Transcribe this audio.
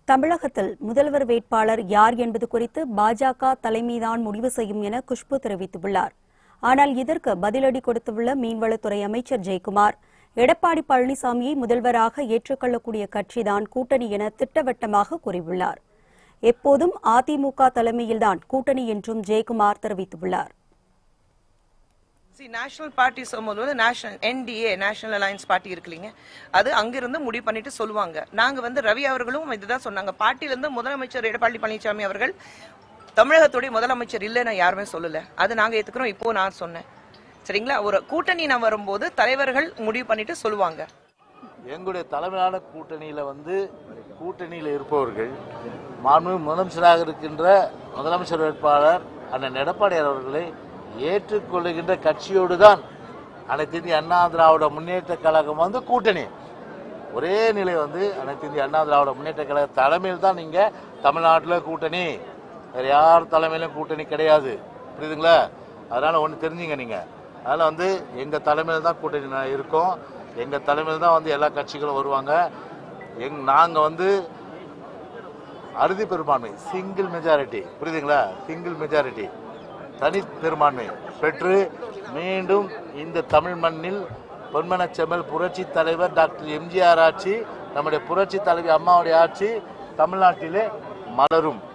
தமிழகத்தில் முதல்வர் வேட்பாளர் யார் என்பது குறித்து பாஜக தலைமைதான் முடிவு செய்யும் என குஷ்பு தெரிவித்துள்ளார் ஆனால் இதற்கு பதிலடி கொடுத்துள்ள மீன்வளத்துறை அமைச்சர் ஜெயக்குமார் எடப்பாடி பழனிசாமியை முதல்வராக ஏற்றுக்கொள்ளக்கூடிய கட்சிதான் கூட்டணி என திட்டவட்டமாக கூறியுள்ளார் எப்போதும் அதிமுக தலைமையில்தான் கூட்டணி என்றும் ஜெயக்குமார் தெரிவித்துள்ளார் சி நேஷனல் பார்ட்டி சொல்லும்போது national NDA national alliance party இருக்கு இல்லைங்க அது அங்கிருந்து முடிவு பண்ணிட்டு சொல்லுவாங்க நாங்க வந்து ரவி அவர்களும் இதுதான் சொன்னாங்க பார்ட்டில இருந்து முதலமைச்சர் எடப்பாடி பழனிசாமி அவர்கள் தமிழகத்துடைய முதலமைச்சர் இல்லைன்னு யாருமே சொல்லல அது நாங்க ஏத்துக்கிறோம் இப்போ நான் சொன்னேன் சரிங்களா ஒரு கூட்டணி நான் வரும்போது தலைவர்கள் முடிவு பண்ணிட்டு சொல்லுவாங்க எங்களுடைய தலைமையிலான கூட்டணியில வந்து கூட்டணியில் இருப்பவர்கள் மாண்பு முதலமைச்சராக இருக்கின்ற முதலமைச்சர் வேட்பாளர் அண்ணன் எடப்பாடியார் அவர்களை ஏற்றுக்கொள்ளுகின்ற கட்சியோடு தான் அனைத்து இந்திய அண்ணா திராவிட முன்னேற்ற கழகம் வந்து கூட்டணி ஒரே நிலை வந்து அனைத்து இந்திய அண்ணா திராவிட முன்னேற்ற கழக தலைமையில் தான் நீங்க தமிழ்நாட்டில் கூட்டணி வேற யார் தலைமையிலும் கூட்டணி கிடையாது புரியுதுங்களா அதனால ஒன்று தெரிஞ்சுங்க நீங்க அதனால வந்து எங்க தலைமையில் தான் கூட்டணி நா- இருக்கோம் எங்க தலைமையில் தான் வந்து எல்லா கட்சிகளும் வருவாங்க எங் நாங்க வந்து அறுதி பெரும்பான்மை சிங்கிள் மெஜாரிட்டி புரியுதுங்களா சிங்கிள் மெஜாரிட்டி தனி பெரும்பான்மை பெற்று மீண்டும் இந்த தமிழ் மண்ணில் பொன்மனச் செம்மல் புரட்சி தலைவர் டாக்டர் எம்ஜிஆர் ஆட்சி நம்முடைய புரட்சி தலைவி அம்மாவுடைய ஆட்சி தமிழ்நாட்டிலே மலரும்